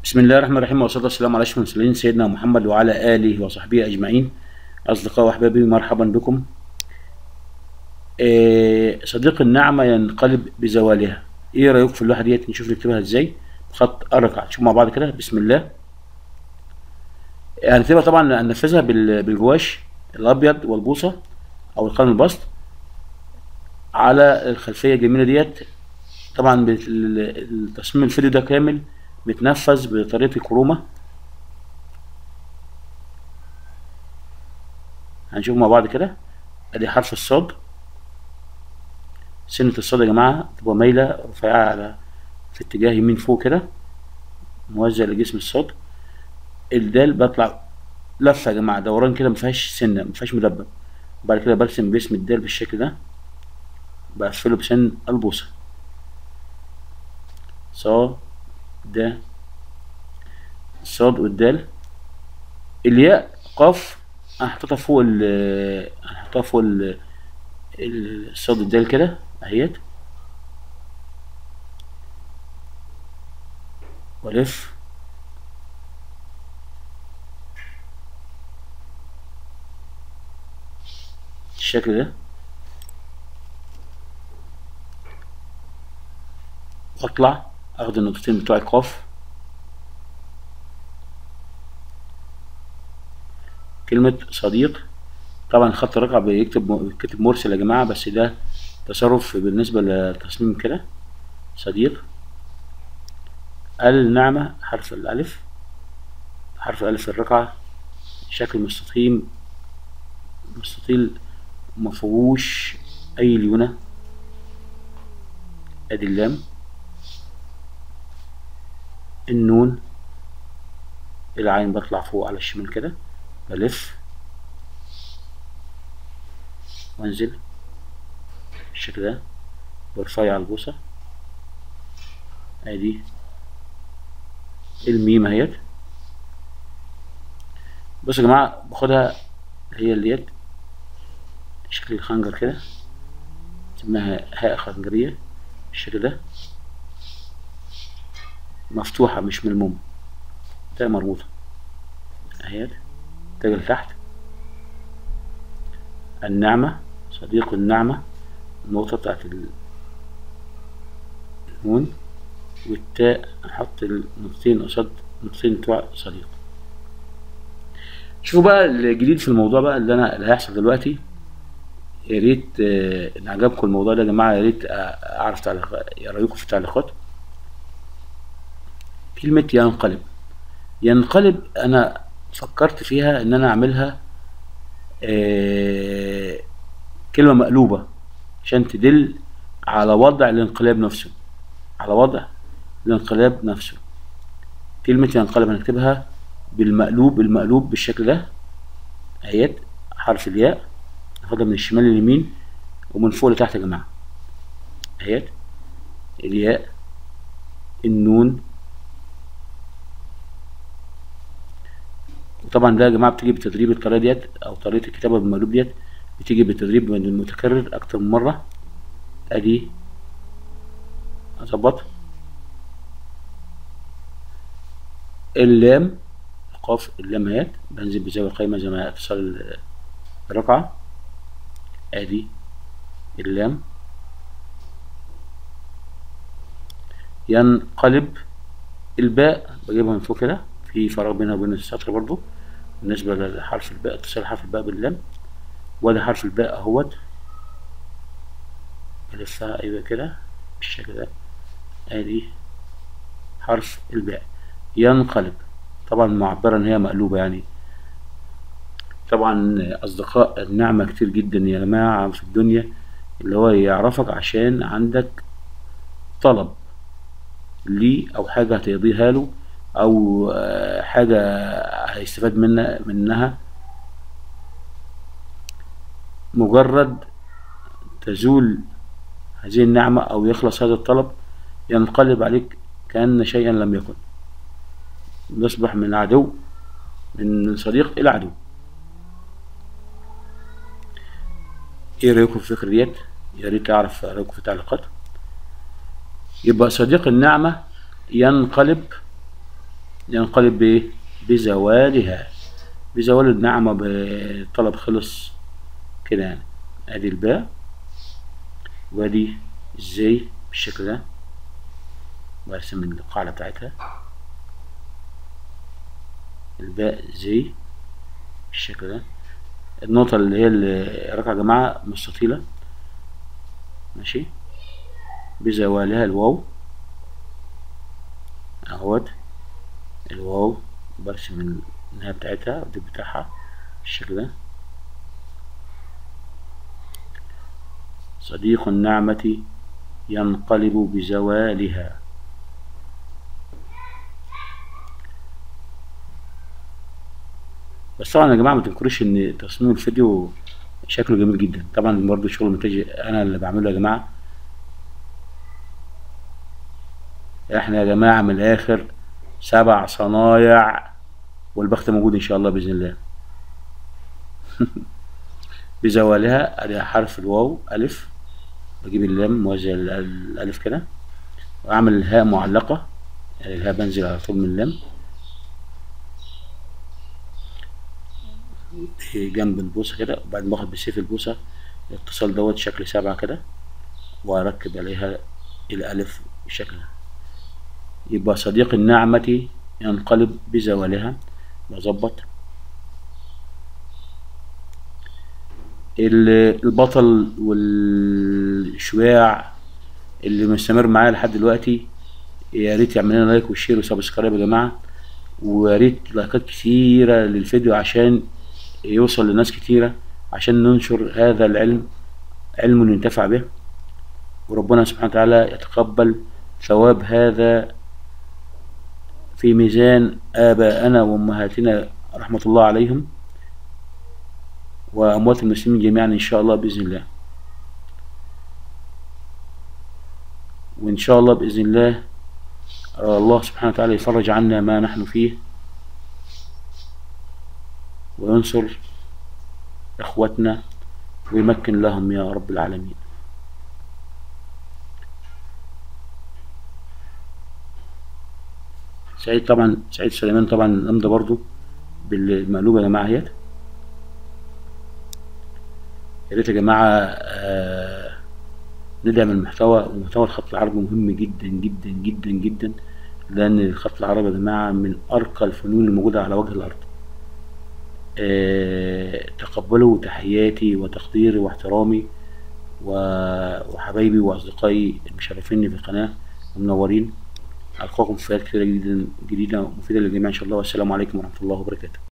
بسم الله الرحمن الرحيم والصلاة والسلام على أشرف المرسلين سيدنا محمد وعلى آله وصحبه أجمعين أصدقاء وأحبابي مرحبا بكم آه، صديق النعمة ينقلب بزوالها إيه رأيكم في اللوحة ديت نشوف نكتبها إزاي بخط أرقع نشوف مع بعض كده بسم الله هنكتبها طبعا هننفذها بال- بالجواش الأبيض والبوصة أو القلم البسط على الخلفية الجميلة ديت طبعا بت- ال- التصميم الفيديو ده كامل متنفذ بطريقة الكرومة هنشوف مع بعض كده ادي حرف الصاد سنة الصاد يا جماعة تبقى مايلة رفيعة على في اتجاه يمين فوق كده موزع لجسم الصاد الدال بطلع لفة يا جماعة دوران كده مفيهاش سنة مفيهاش مدبب وبعد كده برسم جسم الدال بالشكل ده بقفله بسن البوصة صاد ده الصاد والدال الياء قاف انا حطيتها فوق ال انا حطيتها فوق ال الصاد والدال كده اهيت والف الشكل ده واطلع اخد النقطتين بتوع القاف كلمة صديق طبعا خط الرقعة بيكتب بيكتب مرسل يا جماعة بس ده تصرف بالنسبة للتصميم كده صديق النعمة حرف الألف حرف الألف الرقعة شكل مستطيل مستطيل مفهوش أي ليونة أدي اللام النون العين بطلع فوق على الشمال كده بلف وانزل بالشكل ده برفع البوصة ادي الميم اهيت بصوا يا جماعة باخدها هي اليد شكل الخنجر كده اسمها هاء خنجرية بالشكل ده مفتوحة مش ملمومة تاء مربوطة اهيت تاجي لتحت النعمة صديق النعمة النقطة بتاعت النون والتاء نحط النقطتين قصاد النقطتين بتوع صديق شوفوا بقى الجديد في الموضوع بقى اللي انا اللي هيحصل دلوقتي يا ريت آه، ان عجبكم الموضوع ده يا جماعه يا ريت آه، اعرف تعليق رايكم في التعليقات كلمه ينقلب ينقلب انا فكرت فيها ان انا اعملها آه، كلمة مقلوبة عشان تدل على وضع الانقلاب نفسه على وضع الانقلاب نفسه كلمة ينقلب هنكتبها بالمقلوب المقلوب بالشكل ده اهيت حرف الياء ناخدها من الشمال لليمين ومن فوق لتحت يا جماعة اهيت الياء النون وطبعا ده يا جماعه بتيجي بالتدريب الطريقه ديت او طريقه الكتابه بالمقلوب ديت بتيجي بالتدريب من المتكرر اكتر من مره ادي اظبط اللام القاف اللام اهيت بنزل بزاويه القايمه زي ما اتصال الرقعه ادي اللام ينقلب الباء بجيبها من فوق كده في فراغ بينها وبين السطر برضو بالنسبة لحرف الباء اتصال حرف الباء باللام وده حرف الباء اهوت بلفها ايوه كده بالشكل ده ادي حرف الباء ينقلب طبعا معبرة ان هي مقلوبة يعني طبعا اصدقاء النعمة كتير جدا يا جماعة في الدنيا اللي هو يعرفك عشان عندك طلب ليه او حاجة هتقضيها له او آه، حاجة هيستفاد منها منها مجرد تزول هذه النعمة او يخلص هذا الطلب ينقلب عليك كأن شيئا لم يكن يصبح من عدو من صديق الى عدو ايه رايكم في الفكرة ديت يا ريت اعرف رايكم في التعليقات يبقى صديق النعمة ينقلب ينقلب بايه بزوالها بزوال النعمة بالطلب خلص كده يعني ادي الباء وادي الزي بالشكل ده برسم القاعدة بتاعتها الباء زي بالشكل ده النقطة اللي هي الرقعة يا جماعة مستطيلة ماشي بزوالها الواو اهوت الواو برسم النهاية بتاعتها الدب بتاعها بالشكل ده صديق النعمة ينقلب بزوالها بس طبعا يا جماعة ما تنكروش ان تصميم الفيديو شكله جميل جدا طبعا برضه شغل مونتاج انا اللي بعمله يا جماعة احنا يا جماعة من الاخر سبع صنايع والبخت موجود ان شاء الله باذن الله بزوالها ادي حرف الواو الف بجيب اللام موزع ال- الالف كده واعمل الهاء معلقة يعني الهاء بنزل على طول من اللام جنب البوصة كده وبعد ما اخد بسيف البوصة الاتصال دوت شكل سبعة كده واركب عليها الالف بالشكل ده يبقى صديق النعمة ينقلب بزوالها بظبط ال- البطل والشواع اللي مستمر معايا لحد دلوقتي يا ريت يعمل لنا لايك وشير وسبسكرايب يا جماعه ويا ريت لايكات كتيره للفيديو عشان يوصل لناس كتيره عشان ننشر هذا العلم علم ينتفع به وربنا سبحانه وتعالى يتقبل ثواب هذا في ميزان آبائنا وأمهاتنا رحمة الله عليهم وأموات المسلمين جميعا إن شاء الله بإذن الله وإن شاء الله بإذن الله الله سبحانه وتعالى يفرج عنا ما نحن فيه وينصر إخوتنا ويمكن لهم يا رب العالمين سعيد طبعا سعيد سليمان طبعا الأمضة برضو بالمقلوبة يا جماعة اهيت يا ريت يا جماعة آه ندعم المحتوى ومحتوى الخط العربي مهم جدا جدا جدا جدا لأن الخط العربي يا جماعة من أرقى الفنون الموجودة على وجه الأرض آه تقبلوا تحياتي وتقديري واحترامي و- وحبايبي وأصدقائي المشرفيني في القناة ومنورين ألقاكم في فيديوهات كتيرة جدا جديدة ومفيدة للجميع إن شاء الله والسلام عليكم ورحمة الله وبركاته